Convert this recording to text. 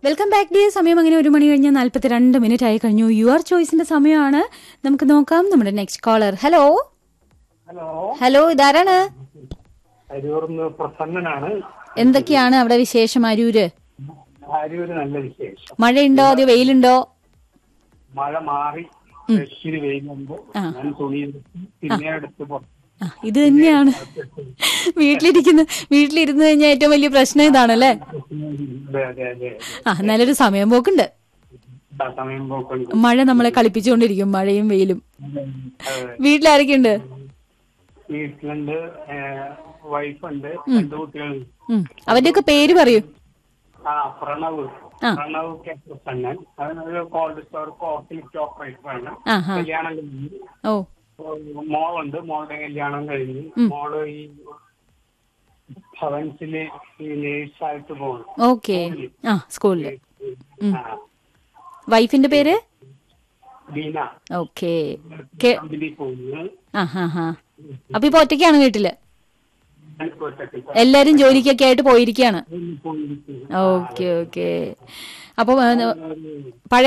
Welcome back day സമയം അങ്ങനെ ഒരു മണി കഴിഞ്ഞ് നാല്പത്തിരണ്ട് മിനിറ്റ് ആയി കഴിഞ്ഞു യുവർ ചോയ്സിന്റെ സമയമാണ് നമുക്ക് നോക്കാം നമ്മുടെ next caller hello hello hello ഇതാരാണ് അരൂർന്ന് പ്രസന്നനാണ് എന്തൊക്കെയാണ് അവിടെ വിശേഷം അരൂര് അരൂര് നല്ല വിശേഷം മഴയുണ്ടോ അതോ വെയിലുണ്ടോ മഴ മാറി ഇച്ചിരി വെയിലുണ്ട് ഞാൻ തുണി എടുത്ത് പിന്നെ എടുത്ത് പുറത്ത് ആ, ഇത് തന്നെയാണ് വീട്ടിലിരിക്കുന്ന വീട്ടിലിരുന്ന് കഴിഞ്ഞാൽ ഏറ്റവും വലിയ പ്രശ്നം ഇതാണല്ലേ അതെ അതെ അതെ ആ നല്ലൊരു സമയം പോക്കുണ്ട് ആ സമയം പോക്കൊണ്ട് മഴ നമ്മളെ കളിപ്പിച്ചുകൊണ്ടിരിക്കും മഴയും വെയിലും അതെ. വീട്ടിലാരൊക്കെയുണ്ട് വീട്ടിലുണ്ട് വൈഫുണ്ട് രണ്ട് കുട്ടികളുണ്ട് ഉം. അവന്റെയൊക്കെ പേര് പറയൂ ആ പ്രണവ് ആ. പ്രണവ് കെ പ്രസന്നൻ അവനൊരു കോൾഡ് സ്റ്റോർ കോർട്ടിലിസ്റ്റ് ഓപ്പറേറ്റർ ആണ് ആ ഹാ കല്യാണം കഴിഞ്ഞു ഓ മോളുണ്ട് മോളുടെ കല്യാണം കഴിഞ്ഞു മോള് ഈ ഭവൻസില് ഈ നേഴ്സായിട്ട് പോകുന്നു ഓക്കെ ആ സ്കൂളില് ആ, വൈഫിന്റെ പേര് ബീന ഓക്കെ കമ്പനി പോകുന്നു ആ ഹാ ഹാ അപ്പൊ ഇപ്പൊ ഒറ്റയ്ക്കാണ് വീട്ടില് ഞാനിപ്പോ ഒറ്റയ്ക്ക് എല്ലാരും ജോലിക്കൊക്കെ ആയിട്ട് പോയിരിക്കുകയാണ് പോയിരിക്കുന്നു. ഓക്കെ ഓക്കെ അപ്പൊ പഴയ